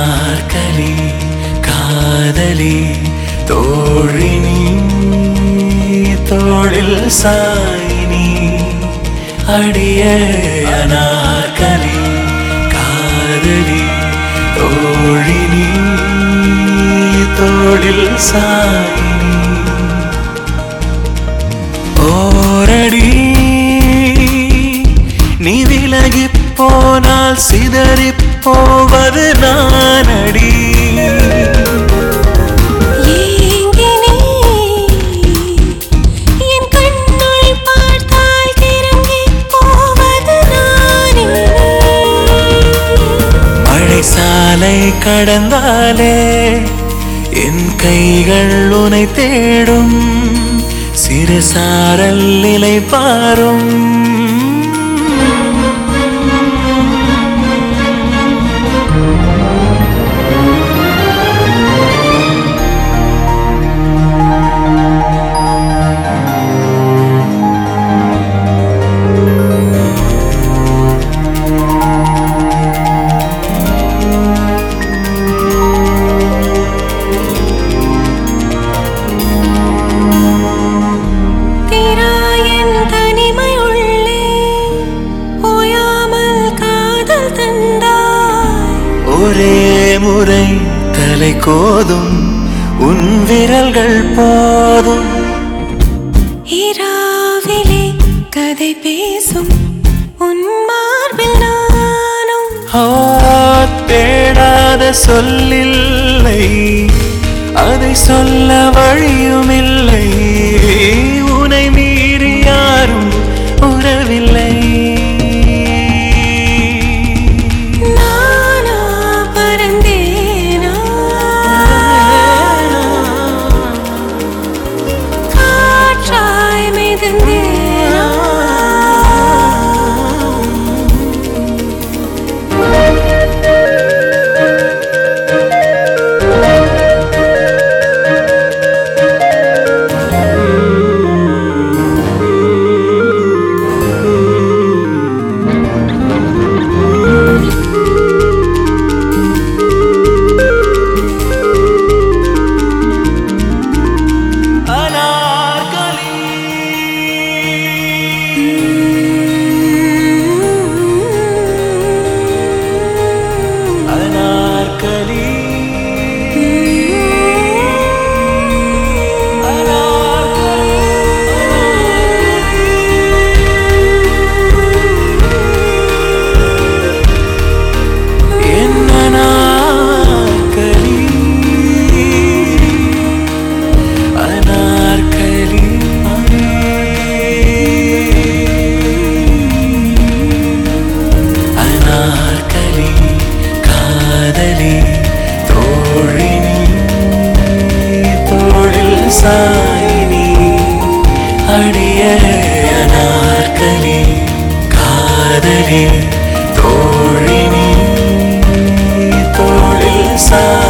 அனார்கலி காதலி தோழினி தோளில் சாயினி அடிய அனார்கலி காதலி தோழினி தோளில் சாயினி ஓரடி நீ விலகி போனால் சிதறி போவது நானடி ஏங்கினே என் கண்ணுள் பார்த்தால் கிறங்கி போவது நானே மழை சாலை கடந்தாலே என் கைகள் உனை தேடும் சிறு சாரல் நிலை பாரும் தீராயன் தனிமை உள்ளே ஓயாமல் காதல் தந்தாய் ஒரே முறை தலை கோதும் உன் விரல்கள் போதும் இரவிலே கதை பேசும் உன் மார்பில் நானும் ஆ, தேடாத சொல்லில்லை அதை சொல்ல வழியுமில்லை உனை மீறி யாரும் உறவில்லை நானா பறந்தேனா காற்றாய் மிதந்தேனா அனார்கலி அனார்கலி அனார்கலி அனார்கலி அனார்கலி காதலி தோழினி தோழில் சாயினி அடிய அனார்கலி காதலி தோழினி தோழில் சாயினி